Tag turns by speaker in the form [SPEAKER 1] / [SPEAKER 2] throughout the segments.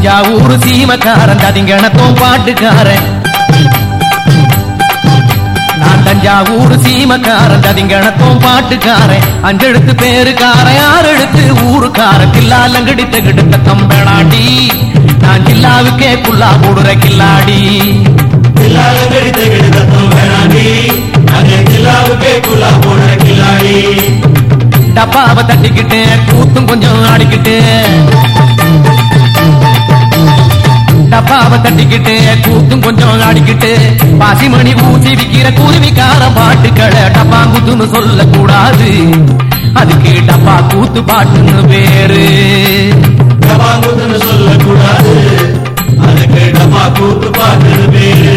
[SPEAKER 1] தஞ்சாவூர் சீமக்காரன் ததிங்கணத்தும் பாட்டுக்காரன் நான் தஞ்சாவூர் சீமக்காரன் ததிங்கணத்தும் பாட்டுக்காரன் அஞ்செழுத்து பேருக்காரன் ஆறெழுத்து ஊருக்காரன் கில்லாலங்கடித்த கிடுத்த தம்பேளாண்டி நான் ஜில்லாவுக்கே குல்லா போடுற கில்லாடி
[SPEAKER 2] கில்லாலங்கடித்த கிடுதத்தும் வேணாண்டி அங்கே கில்லாவுக்கே குலா போடுற கில்லாடி
[SPEAKER 1] டப்பாவை தட்டிக்கிட்டு கூத்தும் கொஞ்சம் ஆடிக்கிட்டு டப்பாவை தட்டிக்கிட்டு கூத்தும் கொஞ்சம் ஆடிக்கிட்டு பாசிமணி ஊசி விக்கிற குருவிக்கார பாட்டுக்களை டப்பாங்குத்துன்னு சொல்லக்கூடாது அதுக்கு டப்பா கூத்து பாட்டுன்னு பேரு
[SPEAKER 2] டபாங்குத்துன்னு சொல்லக்கூடாது அதுக்கு டபா கூத்து பாட்டு பேரு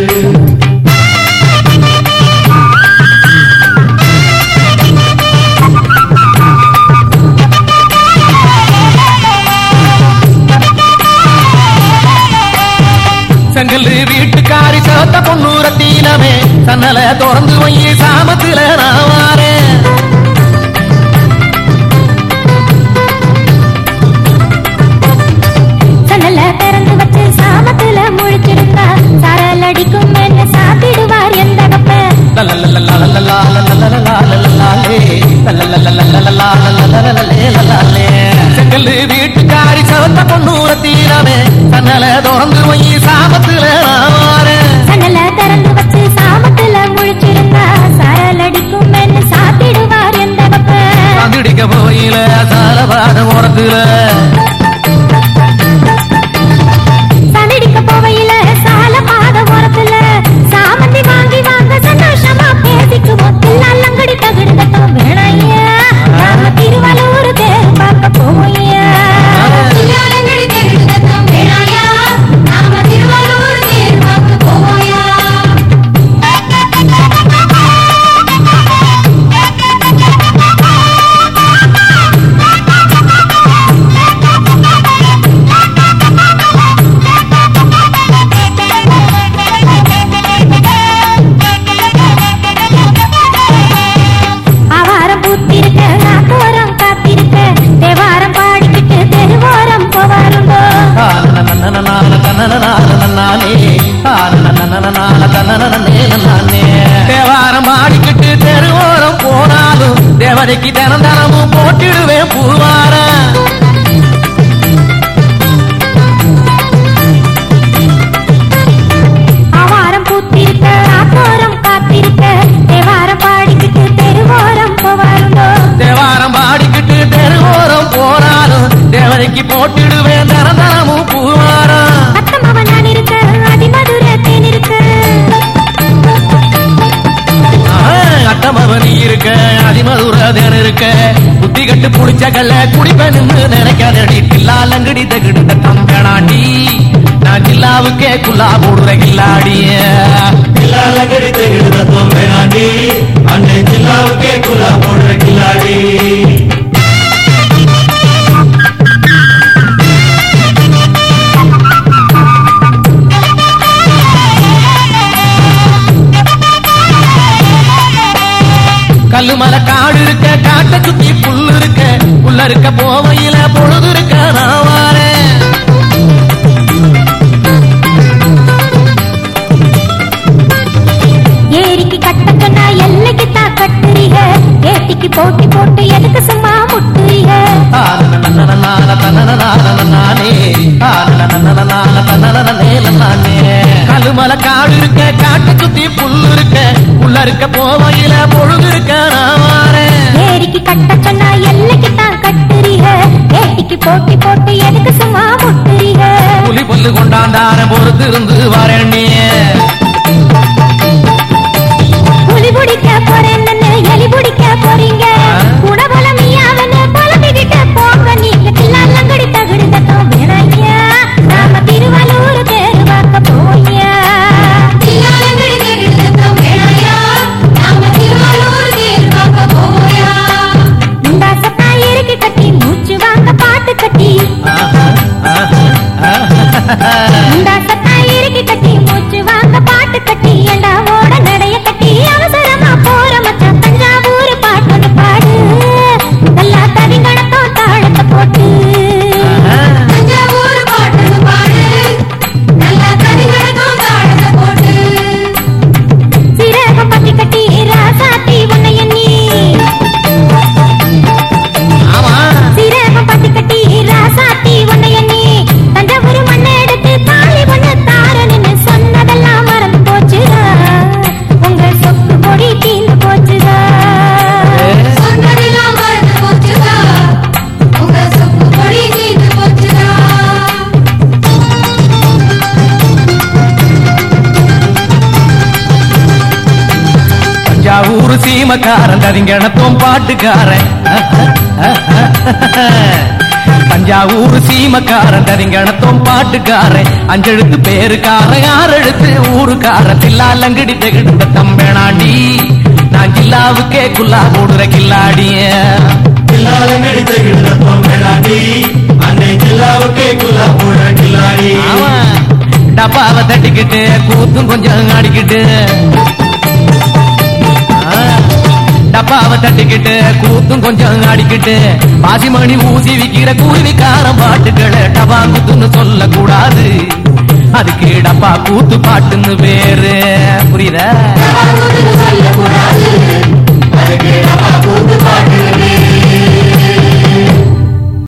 [SPEAKER 1] செங்கல் வீட்டுக்காரி சோத்த பொண்ணூரத்தீனமே சன்னல திறந்து வை சாமத்துல நான் வாரேன்
[SPEAKER 3] சன்னல திறந்து வச்சு சாமத்துல முழிச்சிருந்தா சாரல் அடிக்கும் என்ன சாப்பிடுவார் எந்த கப்ப
[SPEAKER 1] செங்கல் வீட்டுக்காரி சவத்த பொண்ணூர தீரமே தன்னல திறந்து வை சாபத்துல நான் வாரேன்.
[SPEAKER 3] சன்னல திறந்து வச்சு சாமத்துல முழிச்சிருந்தா சாரல் அடிக்கும் என்ன சாப்பிடுவார் எந்த கப்ப
[SPEAKER 1] சாந்திடிக்க போயில சாலபாத ஓரத்துல
[SPEAKER 3] சனடிக்க போவையில சால பாத ஓரத்துல சாமந்தி வாங்கி வாங்க சந்தோஷமா பேசிக்குவோம் தில்லாலங்கடி தகுடுதட்டம் வேணாய்யா நாம திருவள்ளூர் தேர் பார்க்க போவோய்யா தில்லாலங்கடி தகுடுதட்டம் வேணாய்யா நாம திருவள்ளூர் தேர் பார்க்க போவோய்யா ஆவாரம் பூத்திருக்க நாத்தோரம் காத்திருக்க தேவாரம் பாடிக்கிட்டு தெருவோரம் போவாருண்டோ
[SPEAKER 1] தேவாரம் பாடிக்கிட்டு தெருவோரம் போனாலும் தேவதைக்கு தினம் தினமும் போட்டிடுவேன் பூவாரம்
[SPEAKER 3] ஆவாரம் பூத்திருக்க நாத்தோரம் காத்திருக்க தேவாரம் பாடிக்கிட்டு தெருவோரம் போவாருண்டோ
[SPEAKER 1] தேவாரம் பாடிக்கிட்டு தெருவோரம் போனாலும் தேவதைக்கு போட்டிடுவேன் தினம் தினமும் பூவாரம்
[SPEAKER 3] அத்தமவன் நான் இருக்க அதிமதுர தேன் இருக்க
[SPEAKER 1] அட்டமவனி இருக்க அதிமதுரதன் இருக்க புத்தி கட்டு புளிச்ச கல்ல குடிப்பேன்னு நினைக்காதடி தில்லாலங்கடி தகிடுந்த தம்பனாண்டி நான் ஜில்லாவுக்கே குல்லா போடுற கில்லாடிய
[SPEAKER 2] கில்லாலங்கடித்த கிடுதத்தும் வேணாண்டி அங்கே கில்லாவுக்கே குலா போடுற கில்லாடி
[SPEAKER 1] கல்லு மலை காடு இருக்க காட்ட சுத்தி புல்லு இருக்க புல்ல இருக்க போவையில பொழுது இருக்க நான் வாரேன்
[SPEAKER 3] ஏரிக்கு கட்டக்கண்ணா எல்லைக்கு தான் கட்டுறீங்க ஏட்டிக்கு போட்டி போட்டு எதுக்கு சும்மா முட்டுறீங்க
[SPEAKER 1] கல்லுமலை காடு இருக்க காட்டு சுத்தி புல்லு இருக்க புல்ல இருக்க போவையில பொழுது இருக்க நான் வாரேன்
[SPEAKER 3] ஏரிக்கு கட்டக்கண்ணா எல்லைக்கு தான் கட்டுறீங்க ஏட்டிக்கு போட்டி போட்டு எதுக்கு சும்மா முட்டுறீங்க
[SPEAKER 1] புலி புல்லு கொண்டாண்டார பொறுத்து இருந்து வரேன்
[SPEAKER 3] புலி பிடிக்க போறேன்னு எலி பிடிக்க போறீங்க குணபலமியாவன்னு பழப்பிக்கிட்ட போங்க நீங்க தில்லாலங்கடி தகுடு தட்டம் வேணாய்யா நாம திருவள்ளூர் தேர் பார்க்க போய்யா தில்லாலங்கடி தகுடு தட்டம் வேணாய்யா நாம திருவள்ளூர் தேர் பார்க்க போய்யா இந்த சத்தா இருக்கு கட்டி மூச்சு வாங்க பாட்டு கட்டி இந்த சத்தா இருக்கு கட்டி மூச்சு
[SPEAKER 1] சீமக்காரன் ததிங்கணத்தும் பாட்டுக்காரன் தஞ்சாவூர் சீமக்காரன் ததிங்கணத்தும் பாட்டுக்காரன் அஞ்செழுத்து பேருக்காரன் ஆறெழுத்து ஊருக்காரன் தில்லாலங்கடி தெகிடுந்த தம்பேணாண்டி நான் ஜில்லாவுக்கே குல்லா போடுற கில்லாடிய
[SPEAKER 2] கில்லாலங்கடி தகிடுதத்தம் வேணாண்டி அன்னை ஜில்லாவுக்கே குல்லா போடுற கில்லாடி
[SPEAKER 1] டப்பாவை தட்டிக்கிட்டு கூத்தும் கொஞ்சம் ஆடிக்கிட்டு ஆ, டப்பாவை தட்டிக்கிட்டு கூத்தும் கொஞ்சம் ஆடிக்கிட்டு பாசிமணி ஊசி விக்கிற குருவிக்காரன் பாட்டுகளை டப்பா கூத்துன்னு சொல்லக்கூடாது அதுக்கு டப்பா கூத்து பாட்டுன்னு பேரு புரியுதா
[SPEAKER 3] சொல்லக்கூடாது